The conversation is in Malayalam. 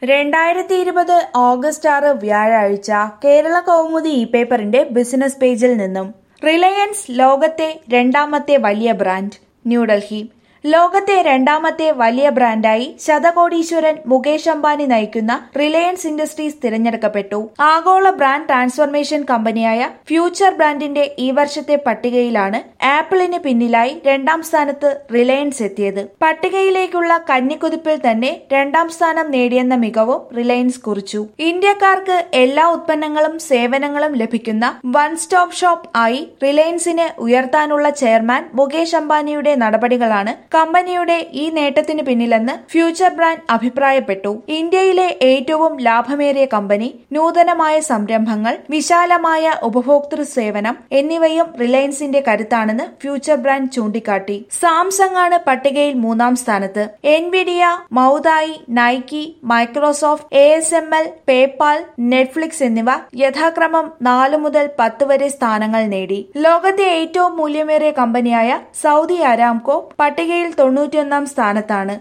രണ്ടായിരത്തി ഇരുപത് ഓഗസ്റ്റ് ആറ് വ്യാഴാഴ്ച കേരള കൗമുദി ഇ പേപ്പറിന്റെ ബിസിനസ് പേജിൽ നിന്നും റിലയൻസ് ലോകത്തെ രണ്ടാമത്തെ വലിയ ബ്രാൻഡ് ന്യൂഡൽഹി ലോകത്തെ രണ്ടാമത്തെ വലിയ ബ്രാൻഡായി ശതകോടീശ്വരൻ മുകേഷ് അംബാനി നയിക്കുന്ന റിലയൻസ് ഇൻഡസ്ട്രീസ് തിരഞ്ഞെടുക്കപ്പെട്ടു ആഗോള ബ്രാൻഡ് ട്രാൻസ്ഫോർമേഷൻ കമ്പനിയായ ഫ്യൂച്ചർ ബ്രാൻഡിന്റെ ഈ വർഷത്തെ പട്ടികയിലാണ് ആപ്പിളിന് പിന്നിലായി രണ്ടാം സ്ഥാനത്ത് റിലയൻസ് എത്തിയത് പട്ടികയിലേക്കുള്ള കന്നിക്കുതിപ്പിൽ തന്നെ രണ്ടാം സ്ഥാനം നേടിയെന്ന മികവും റിലയൻസ് കുറിച്ചു ഇന്ത്യക്കാർക്ക് എല്ലാ ഉത്പന്നങ്ങളും സേവനങ്ങളും ലഭിക്കുന്ന വൺ സ്റ്റോപ്പ് ഷോപ്പ് ആയി റിലയൻസിനെ ഉയർത്താനുള്ള ചെയർമാൻ മുകേഷ് അംബാനിയുടെ നടപടികളാണ് കമ്പനിയുടെ ഈ നേട്ടത്തിന് പിന്നിലെന്ന് ഫ്യൂച്ചർ ബ്രാൻഡ് അഭിപ്രായപ്പെട്ടു ഇന്ത്യയിലെ ഏറ്റവും ലാഭമേറിയ കമ്പനി നൂതനമായ സംരംഭങ്ങൾ വിശാലമായ ഉപഭോക്തൃ സേവനം എന്നിവയും റിലയൻസിന്റെ കരുത്താണെന്ന് ഫ്യൂച്ചർ ബ്രാൻഡ് ചൂണ്ടിക്കാട്ടി സാംസങ് ആണ് പട്ടികയിൽ മൂന്നാം സ്ഥാനത്ത് Nvidia Moutai Nike Microsoft A S M L PayPal Netflix എന്നിവ യഥാക്രമം നാല് മുതൽ പത്ത് വരെ സ്ഥാനങ്ങൾ നേടി ലോകത്തെ ഏറ്റവും മൂല്യമേറിയ കമ്പനിയായ സൗദി അരാംകോ പട്ടികയിൽ തൊണ്ണൂറ്റിയൊന്നാം സ്ഥാനത്താണ്